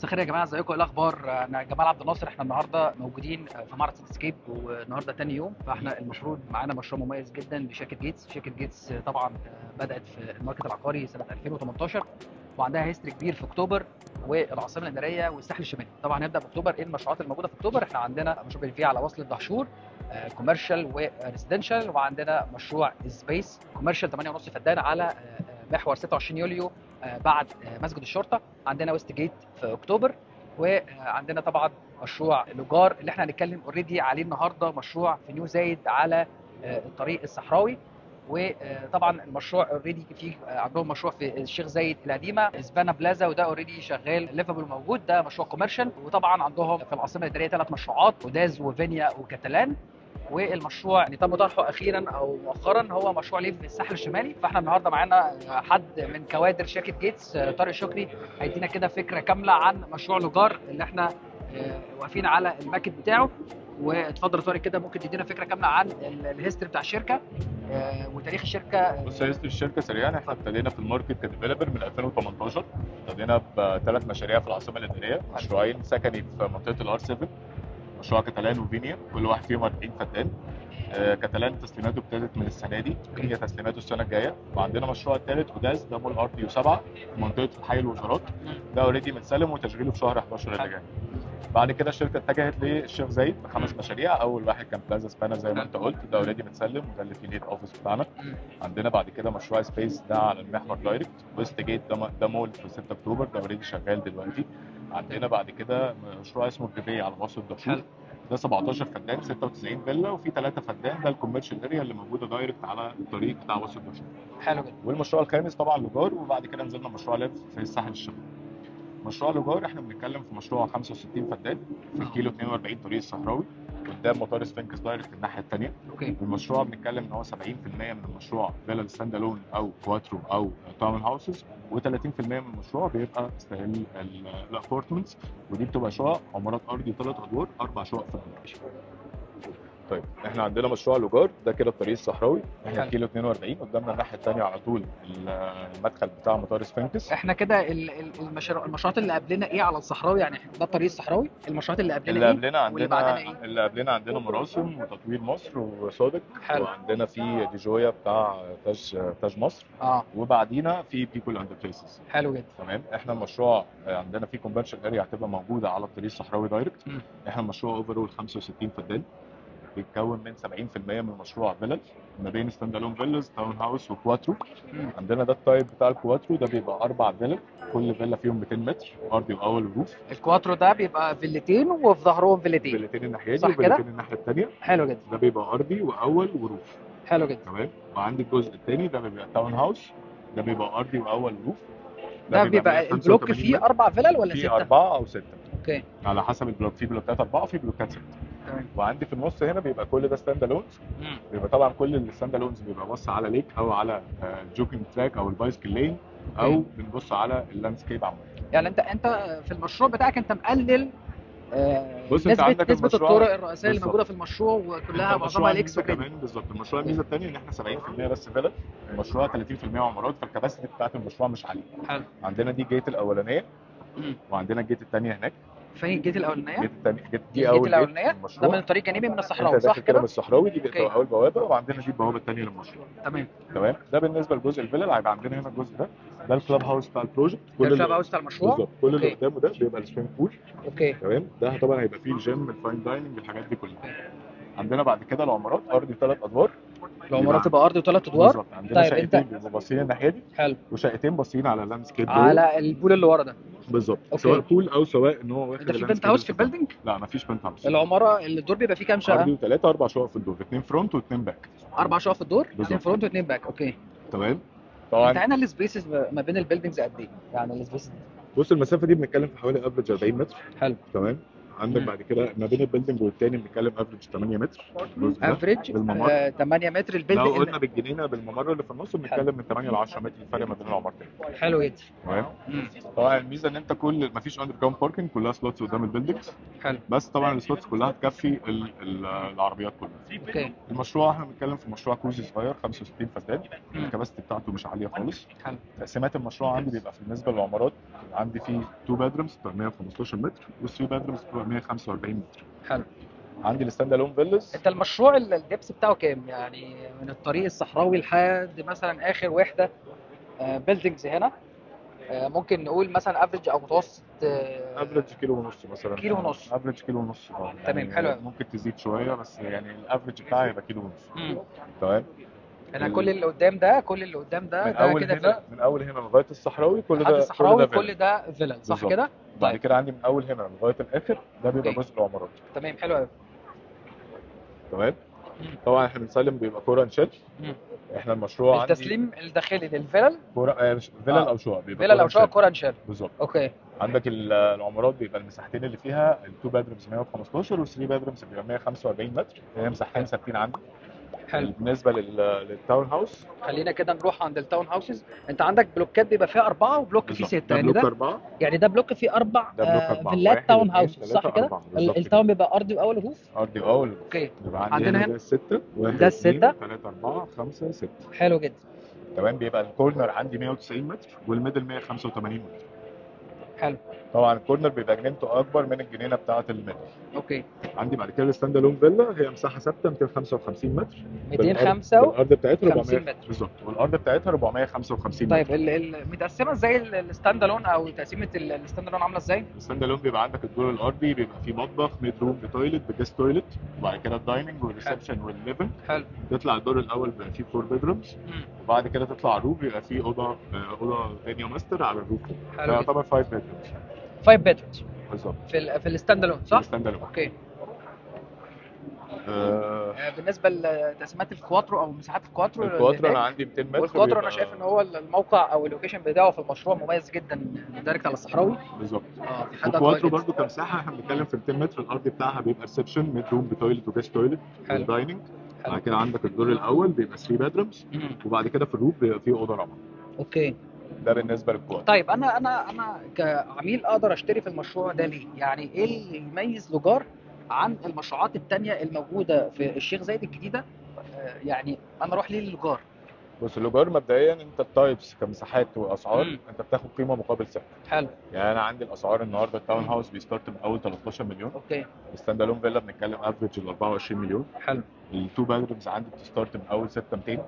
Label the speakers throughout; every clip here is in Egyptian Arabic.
Speaker 1: مساء الخير يا جماعه ازيكم ايه الاخبار انا جمال عبد الناصر احنا النهارده موجودين في معرض سيتي سكيب والنهارده تاني يوم فاحنا المفروض معانا مشروع مميز جدا لشركه جيتس شركه جيتس طبعا بدات في الماركت العقاري سنه 2018 وعندها هيستوري كبير في اكتوبر والعاصمه الاداريه والساحل الشمالي طبعا هنبدا باكتوبر ايه المشروعات الموجوده في اكتوبر احنا عندنا مشروع فيه على وصل الدهشور كوميرشال وريزيدنشال وعندنا مشروع سبيس كوميرشال 8.5 فدان على محور 26 يوليو بعد مسجد الشرطه عندنا ويست جيت في اكتوبر وعندنا طبعا مشروع لوجار اللي احنا هنتكلم اوريدي عليه النهارده مشروع في نيو زايد على الطريق الصحراوي وطبعا المشروع اوريدي في عندهم مشروع في الشيخ زايد القديمه اسبانا بلازا وده اوريدي شغال ليفابل موجود ده مشروع كوميرشال وطبعا عندهم في العاصمه الاداريه ثلاث مشروعات وداز وفينيا وكاتالان والمشروع اللي تم طرحه اخيرا او مؤخرا هو مشروع ليف في الساحل الشمالي فاحنا النهارده معانا حد من كوادر شركه جيتس طارق شكري هيدينا كده فكره كامله عن مشروع لوجار اللي احنا واقفين على الماكت بتاعه واتفضل يا طارق كده ممكن تدينا فكره كامله عن الهيستوري بتاع الشركه وتاريخ الشركه
Speaker 2: بص هيستوري الشركه سريعا احنا ابتدينا في الماركت كديفلوبر من 2018 ابتدينا بثلاث مشاريع في العاصمه الاداريه مشروعين سكني في منطقه الار 7 مشروع كاتالان وفينيا كل واحد فيهم 40 فدان آه كاتالان تسليماته ابتدت من السنه دي فينيا تسليماته السنه الجايه وعندنا مشروع الثالث وداز ده مول ار بي 7 في منطقه حي الوزارات ده اوريدي متسلم وتشغيله في شهر 11 اللي جاي بعد كده الشركه اتجهت للشيخ زايد بخمس مشاريع اول واحد كان بلازا سبانا زي ما انت قلت ده اوريدي متسلم وده اللي فيه الهيد اوفيس بتاعنا عندنا بعد كده مشروع سبيس ده على المحور دايركت ويست جيت ده ده مول في 6 اكتوبر ده اوريدي شغال دلوقتي عندنا بعد كده مشروع اسمه بريفي على وسط الدهشور ده 17 فدان 96 فيلا وفي 3 فدان ده الكوميرشال اريا اللي موجوده دايركت على الطريق بتاع وسط الدهشور
Speaker 1: حلو جدا
Speaker 2: والمشروع الخامس طبعا لوجار وبعد كده نزلنا مشروع ليف في الساحل الشمالي مشروع لوجار احنا بنتكلم في مشروع 65 فدان في الكيلو 42 طريق الصحراوي قدام مطار سفنكس دايركت الناحيه الثانيه
Speaker 1: اوكي
Speaker 2: المشروع بنتكلم ان هو 70% من المشروع فيلا ستاند الون او كواترو او تاون هاوسز و30% من المشروع بيبقى استغل الابارتمنتس ودي بتبقى شقق عمارات ارضي ثلاث ادوار اربع شقق في الدور طيب احنا عندنا مشروع لوجار ده كده الطريق الصحراوي احنا كيلو 42 قدامنا الناحيه الثانيه على طول المدخل بتاع مطار سفنكس
Speaker 1: احنا كده المشروع المشروعات اللي قبلنا ايه على الصحراوي يعني ده الطريق الصحراوي المشروعات اللي قبلنا
Speaker 2: اللي
Speaker 1: ايه
Speaker 2: قبلنا عندنا
Speaker 1: إيه؟
Speaker 2: اللي قبلنا عندنا مراسم وتطوير مصر وصادق
Speaker 1: حلو.
Speaker 2: وعندنا في ديجويا بتاع تاج تاج مصر
Speaker 1: اه
Speaker 2: وبعدينا في بيبول اند بليسز
Speaker 1: حلو جدا
Speaker 2: تمام احنا المشروع عندنا في كونفنشن اريا هتبقى موجوده على الطريق الصحراوي دايركت
Speaker 1: مم.
Speaker 2: احنا المشروع اوفرول 65 فدان بيتكون من 70% من المشروع فيلل ما بين ستاند الون فيلز تاون هاوس وكواترو
Speaker 1: مم.
Speaker 2: عندنا ده التايب بتاع الكواترو ده بيبقى اربع فيلل كل فيلا فيهم 200 متر ارضي واول وروف
Speaker 1: الكواترو ده بيبقى فيلتين وفي ظهرهم فيلتين
Speaker 2: فيلتين الناحيه دي
Speaker 1: صح كده؟
Speaker 2: وفيلتين الناحيه الثانيه
Speaker 1: حلو جدا
Speaker 2: ده بيبقى ارضي واول وروف
Speaker 1: حلو جدا
Speaker 2: تمام وعندي الجزء الثاني ده بيبقى تاون هاوس ده بيبقى ارضي واول وروف
Speaker 1: ده بيبقى
Speaker 2: 185
Speaker 1: البلوك فيه
Speaker 2: متر.
Speaker 1: اربع فيلل ولا
Speaker 2: في
Speaker 1: سته؟
Speaker 2: اربعه او سته
Speaker 1: اوكي
Speaker 2: على حسب البلوك في بلوكات اربعه وفي بلوكات سته
Speaker 1: تمام
Speaker 2: وعندي في النص هنا بيبقى كل ده ستاند الونز
Speaker 1: مم.
Speaker 2: بيبقى طبعا كل الستاند الونز بيبقى بص على ليك او على جوكينج تراك او البايسكل لين او
Speaker 1: أوكي.
Speaker 2: بنبص على اللاندسكيب عامه
Speaker 1: يعني انت انت في المشروع بتاعك انت مقلل آه،
Speaker 2: بص، أنت
Speaker 1: نسبة
Speaker 2: عندك
Speaker 1: نسبة
Speaker 2: المشروع-
Speaker 1: الطرق الرئيسية اللي
Speaker 2: بالظبط.
Speaker 1: موجودة في المشروع وكلها
Speaker 2: أنت
Speaker 1: معظمها
Speaker 2: المشروع
Speaker 1: الاكس
Speaker 2: ميزة
Speaker 1: وكده
Speaker 2: كمان بالظبط المشروع الميزه الثانيه ان احنا 70% بس فيلل المشروع 30% عمارات فالكباسيتي بتاعت المشروع مش عاليه
Speaker 1: حلو
Speaker 2: عندنا دي الجيت الاولانيه
Speaker 1: مم.
Speaker 2: وعندنا الجيت الثانيه هناك
Speaker 1: فين الجيت الاولانية؟
Speaker 2: الجيت الثانيه الجيت دي
Speaker 1: الجيت
Speaker 2: اول جيت
Speaker 1: الاولانية ده
Speaker 2: للمشروع
Speaker 1: من طريق جانبي من
Speaker 2: انت
Speaker 1: الصحراوي صح
Speaker 2: داخل كده من
Speaker 1: كده؟
Speaker 2: الصحراوي دي
Speaker 1: أوكي.
Speaker 2: بتبقى اول بوابه وعندنا دي البوابه الثانيه للمشروع
Speaker 1: تمام
Speaker 2: تمام ده بالنسبه لجزء الفيلل هيبقى عندنا هنا الجزء ده ده الكلاب هاوس بتاع البروجكت
Speaker 1: ده
Speaker 2: اللي-
Speaker 1: الكلاب هاوس بتاع المشروع
Speaker 2: بالظبط كل اللي
Speaker 1: أوكي.
Speaker 2: قدامه ده بيبقى السويم بول
Speaker 1: اوكي
Speaker 2: تمام ده طبعا هيبقى فيه الجيم الفاين دايننج الحاجات دي كلها عندنا بعد كده العمارات ارضي ثلاث ادوار
Speaker 1: العمارات تبقى ارض وثلاث ادوار
Speaker 2: بالظبط عندنا
Speaker 1: طيب،
Speaker 2: شقتين
Speaker 1: أنت-
Speaker 2: بيبقوا باصين الناحيه دي
Speaker 1: حلو
Speaker 2: وشقتين باصين على لاندسكيب
Speaker 1: على البول اللي ورا ده
Speaker 2: بالظبط
Speaker 1: أوكي.
Speaker 2: سواء بول او سواء ان هو واخد
Speaker 1: ده في
Speaker 2: اللاندسكيب
Speaker 1: بنت هاوس في
Speaker 2: بتاعه.
Speaker 1: البيلدينج؟
Speaker 2: لا مفيش بنت هاوس
Speaker 1: العمارة الدور بيبقى فيه كام
Speaker 2: ارضي
Speaker 1: شقة؟
Speaker 2: وثلاثه اربع شقق في الدور اثنين فرونت واثنين باك
Speaker 1: اربع شقق في الدور اثنين
Speaker 2: بالظبط.
Speaker 1: فرونت واثنين باك اوكي
Speaker 2: تمام
Speaker 1: انت
Speaker 2: طبعا
Speaker 1: هنا السبيسز ما بين البيلدينجز قد ايه؟ يعني السبيسز
Speaker 2: بص المسافه دي بنتكلم في حوالي افريج 40 متر
Speaker 1: حلو
Speaker 2: تمام عندك
Speaker 1: مم.
Speaker 2: بعد كده ما بين البيلدنج والتاني بنتكلم افريج 8 متر الجزء ده.
Speaker 1: افريج
Speaker 2: بالممر.
Speaker 1: 8 متر
Speaker 2: لو
Speaker 1: البيلدنج
Speaker 2: قلنا بالجنينه بالممر اللي في النص بنتكلم من 8 ل 10 متر الفرق ما بين العمارتين
Speaker 1: حلو جدا
Speaker 2: تمام
Speaker 1: مم.
Speaker 2: طبعا الميزه ان انت كل ما فيش اندر جراوند باركنج كلها سلوتس قدام البيلدنجز
Speaker 1: حلو
Speaker 2: بس طبعا السلوتس كلها تكفي ال- ال- العربيات كلها
Speaker 1: اوكي
Speaker 2: المشروع احنا بنتكلم في مشروع كروزي صغير 65 فدان
Speaker 1: مم.
Speaker 2: الكباستي بتاعته مش عاليه خالص
Speaker 1: حلو
Speaker 2: تقسيمات المشروع عندي بيبقى بالنسبه للعمارات عندي فيه 2 بيدرومز بتبقى 115 متر و3 بيدرومز بتبقى 145 متر
Speaker 1: حلو
Speaker 2: عندي الستاند الون فيلز
Speaker 1: انت المشروع ال- الدبس بتاعه كام يعني من الطريق الصحراوي لحد مثلا اخر وحده بيلدينجز هنا آه، ممكن نقول مثلا افريج او متوسط آه،
Speaker 2: افريج كيلو ونص مثلا
Speaker 1: كيلو ونص.
Speaker 2: افريج كيلو ونص اه
Speaker 1: تمام،
Speaker 2: يعني
Speaker 1: حلو أوي.
Speaker 2: ممكن تزيد شويه بس يعني الافريج بتاعي يبقى كيلو ونص
Speaker 1: مم.
Speaker 2: تمام
Speaker 1: انا كل اللي قدام ده كل اللي قدام ده
Speaker 2: من
Speaker 1: ده
Speaker 2: اول
Speaker 1: كده
Speaker 2: هنا
Speaker 1: فيلا
Speaker 2: من اول هنا لغايه الصحراوي كل
Speaker 1: لحد
Speaker 2: ده
Speaker 1: الصحراوي
Speaker 2: كل
Speaker 1: كل
Speaker 2: ده
Speaker 1: ده فيلا صح
Speaker 2: بالظبط.
Speaker 1: كده؟
Speaker 2: بعد
Speaker 1: طيب
Speaker 2: كده عندي من اول هنا لغايه الاخر ده بيبقى
Speaker 1: أوكي.
Speaker 2: جزء العمارات
Speaker 1: تمام حلو قوي
Speaker 2: تمام
Speaker 1: مم.
Speaker 2: طبعا احنا بنسلم بيبقى كوره شيل
Speaker 1: مم.
Speaker 2: احنا المشروع عندي
Speaker 1: التسليم الداخلي للفيلل
Speaker 2: كوره آه، مش- فيلل
Speaker 1: آه.
Speaker 2: او شقق بيبقى
Speaker 1: فيلل او
Speaker 2: كورة
Speaker 1: شقق
Speaker 2: شيل.
Speaker 1: كورة انشال
Speaker 2: بالظبط
Speaker 1: اوكي
Speaker 2: عندك ال- العمارات بيبقى المساحتين اللي فيها ال2 بيدرومز 115 وال3 بيدرومز بيبقى 145 متر هي مساحتين ثابتين عندي
Speaker 1: حلو
Speaker 2: بالنسبه لل- للتاون هاوس
Speaker 1: خلينا كده نروح عند التاون هاوسز انت عندك بلوكات بيبقى فيها اربعه وبلوك فيه
Speaker 2: بالظبط.
Speaker 1: سته
Speaker 2: ده
Speaker 1: يعني
Speaker 2: بلوك
Speaker 1: ده
Speaker 2: اربعه
Speaker 1: يعني ده بلوك فيه اربع
Speaker 2: ده بلوك
Speaker 1: آه،
Speaker 2: أربعة.
Speaker 1: فيلات
Speaker 2: واحد،
Speaker 1: تاون
Speaker 2: اتنين،
Speaker 1: هاوسز
Speaker 2: تلاتة،
Speaker 1: صح كده؟
Speaker 2: أربعة.
Speaker 1: ال-
Speaker 2: بالظبط
Speaker 1: التاون بيبقى ارضي واول وهوف
Speaker 2: ارضي اول
Speaker 1: اوكي
Speaker 2: بيبقى عندي
Speaker 1: عندنا
Speaker 2: هنا
Speaker 1: هنا؟
Speaker 2: ده السته واحد
Speaker 1: ده الستة.
Speaker 2: 3 4 5 6
Speaker 1: حلو جدا
Speaker 2: تمام بيبقى الكورنر عندي 190 متر والميدل 185 متر
Speaker 1: حلو
Speaker 2: طبعا الكورنر بيبقى جنينته اكبر من الجنينه بتاعه الميدل
Speaker 1: اوكي
Speaker 2: عندي بعد كده الستاند الون فيلا هي مساحه ثابته 255 متر
Speaker 1: 205
Speaker 2: الارض بتاعتها
Speaker 1: 50
Speaker 2: 400
Speaker 1: متر.
Speaker 2: بالظبط والارض بتاعتها 455 متر
Speaker 1: طيب ال- ال- متقسمه ازاي ال- الستاند الون او تقسيمه ال- الستاند الون عامله ازاي؟
Speaker 2: الستاند الون بيبقى عندك الدور الارضي بيبقى فيه مطبخ ميد روم بتويلت بجست تويلت وبعد كده الدايننج والريسبشن والليفنج
Speaker 1: حلو
Speaker 2: تطلع الدور الاول بيبقى فيه فور بيدرومز
Speaker 1: مم.
Speaker 2: وبعد كده تطلع الروف بيبقى فيه اوضه آه، اوضه ثانيه ماستر على الروف
Speaker 1: حلو
Speaker 2: ده
Speaker 1: جدا
Speaker 2: يعتبر 5 بيدرومز
Speaker 1: 5 بيدرومز
Speaker 2: بالظبط
Speaker 1: في ال في الستاند الون صح؟
Speaker 2: الستاند الون
Speaker 1: اوكي
Speaker 2: آه،
Speaker 1: آه، بالنسبه لتقسيمات الكواترو او مساحات الكواترو اللي
Speaker 2: الكواترو انا
Speaker 1: هناك،
Speaker 2: عندي 200 متر
Speaker 1: والكواترو انا
Speaker 2: بيبقى-
Speaker 1: شايف ان هو الموقع او اللوكيشن بتاعه في المشروع مميز جدا دايركت على الصحراوي
Speaker 2: بالظبط
Speaker 1: اه في حد
Speaker 2: الكواترو برضو كمساحه احنا بنتكلم في 200 متر الارض بتاعها بيبقى ريسبشن ميد روم بتويلت وجست تويلت
Speaker 1: حلو.
Speaker 2: ودايننج
Speaker 1: حلو.
Speaker 2: بعد كده عندك الدور الاول بيبقى 3 بيدرومز
Speaker 1: مم.
Speaker 2: وبعد كده في الروف بيبقى فيه اوضه رابعه
Speaker 1: اوكي
Speaker 2: ده بالنسبه للكواترو
Speaker 1: طيب انا انا انا كعميل اقدر اشتري في المشروع ده ليه؟ يعني ايه اللي يميز لوجار عن المشروعات التانية الموجودة في الشيخ زايد الجديدة آه، يعني انا اروح ليه للوجار؟
Speaker 2: بص الايجار مبدئيا انت التايبس كمساحات واسعار
Speaker 1: مم.
Speaker 2: انت بتاخد قيمه مقابل سعر
Speaker 1: حلو
Speaker 2: يعني انا عندي الاسعار النهارده التاون هاوس بيستارت من اول 13 مليون
Speaker 1: اوكي
Speaker 2: الستاند الون فيلا بنتكلم افريج ال 24 مليون
Speaker 1: حلو
Speaker 2: التو بادرومز عندي بتستارت من اول 6 200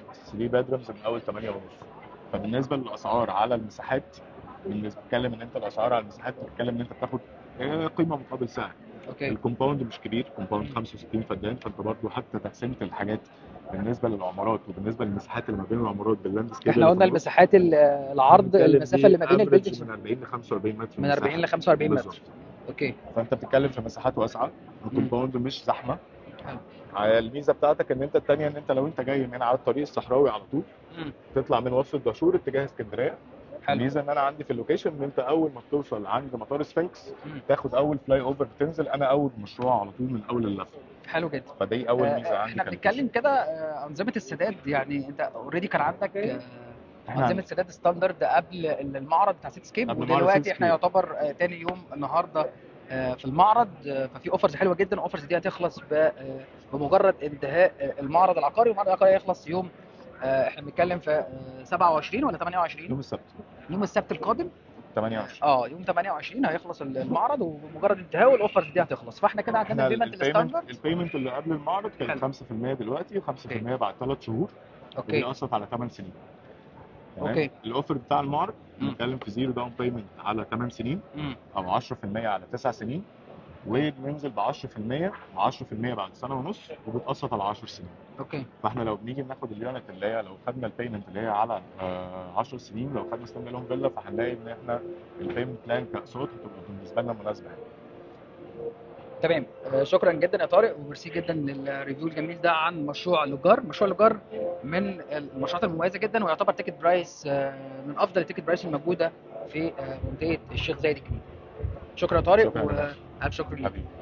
Speaker 2: 3 بادرومز من اول 8 ونص فبالنسبه للاسعار على المساحات بالنسبه بتتكلم ان انت الاسعار على المساحات بتتكلم ان انت بتاخد آه، قيمه مقابل سعر
Speaker 1: اوكي
Speaker 2: الكومباوند مش كبير كومباوند 65 فدان فانت برضو حتى تقسيمه الحاجات بالنسبه للعمارات وبالنسبه للمساحات اللي ما بين العمارات باللاند سكيب
Speaker 1: احنا قلنا المساحات ال- العرض المسافة اللي ما بين البيلدنجز
Speaker 2: من 40 ل 45 متر
Speaker 1: من 40 ل 45 متر
Speaker 2: بالظبط.
Speaker 1: اوكي
Speaker 2: فانت بتتكلم في مساحات واسعه الكومباوند مش زحمه
Speaker 1: حلو.
Speaker 2: على الميزه بتاعتك ان انت الثانيه ان انت لو انت جاي من على الطريق الصحراوي على طول
Speaker 1: مم.
Speaker 2: تطلع من وسط الدشور اتجاه اسكندريه
Speaker 1: حلو
Speaker 2: الميزه ان انا عندي في اللوكيشن ان انت اول ما بتوصل عند مطار سفنكس
Speaker 1: مم.
Speaker 2: تاخد اول فلاي اوفر بتنزل انا اول مشروع على طول من اول اللفه
Speaker 1: حلو جدا
Speaker 2: فدي اول ميزه
Speaker 1: آه،
Speaker 2: عندي
Speaker 1: احنا
Speaker 2: كانت.
Speaker 1: بنتكلم كده آه، انظمه السداد يعني انت اوريدي كان عندك آه،
Speaker 2: إحنا
Speaker 1: انظمه سداد ستاندرد قبل المعرض بتاع سيتي سكيب
Speaker 2: قبل معرض
Speaker 1: ودلوقتي
Speaker 2: سيتي
Speaker 1: احنا
Speaker 2: سكيب.
Speaker 1: يعتبر آه، تاني يوم النهارده آه، في المعرض آه، ففي اوفرز حلوه جدا الاوفرز دي هتخلص ب- آه، بمجرد انتهاء آه، المعرض العقاري والمعرض العقاري هيخلص يوم آه، احنا بنتكلم في آه، 27 ولا 28
Speaker 2: يوم السبت
Speaker 1: يوم السبت القادم
Speaker 2: 28
Speaker 1: اه يوم 28 هيخلص المعرض وبمجرد انتهائه الاوفرز دي هتخلص فاحنا كده عندنا
Speaker 2: احنا
Speaker 1: البيمنت
Speaker 2: البيمنت
Speaker 1: الستاندرد
Speaker 2: البيمنت اللي قبل المعرض
Speaker 1: حلو.
Speaker 2: كانت 5% دلوقتي و5% بعد 3 شهور ودي
Speaker 1: اوكي
Speaker 2: قصت على 8 سنين تمام؟
Speaker 1: أوكي.
Speaker 2: الاوفر بتاع المعرض
Speaker 1: مم.
Speaker 2: بنتكلم في زيرو داون بيمنت على 8 سنين
Speaker 1: مم.
Speaker 2: او 10% على 9 سنين وبننزل ب 10% 10% بعد سنه ونص وبتقسط على 10 سنين
Speaker 1: اوكي
Speaker 2: فاحنا لو بنيجي بناخد اليونت اللي هي لو خدنا البيمنت اللي هي على آه، 10 سنين لو خدنا ستاند لون فيلا فهنلاقي ان احنا البيمنت بلان كاقساط هتبقى بالنسبه لنا مناسبه يعني.
Speaker 1: تمام آه، شكرا جدا يا طارق وميرسي جدا للريفيو الجميل ده عن مشروع لوجار مشروع لوجار من المشروعات المميزه جدا ويعتبر تيكت برايس آه، من افضل التيكت برايس الموجوده في آه، منطقه الشيخ زايد الجديد شكرا يا طارق
Speaker 2: شكراً يا
Speaker 1: و-
Speaker 2: باشا.
Speaker 1: الف شكر ليك
Speaker 2: حبيبي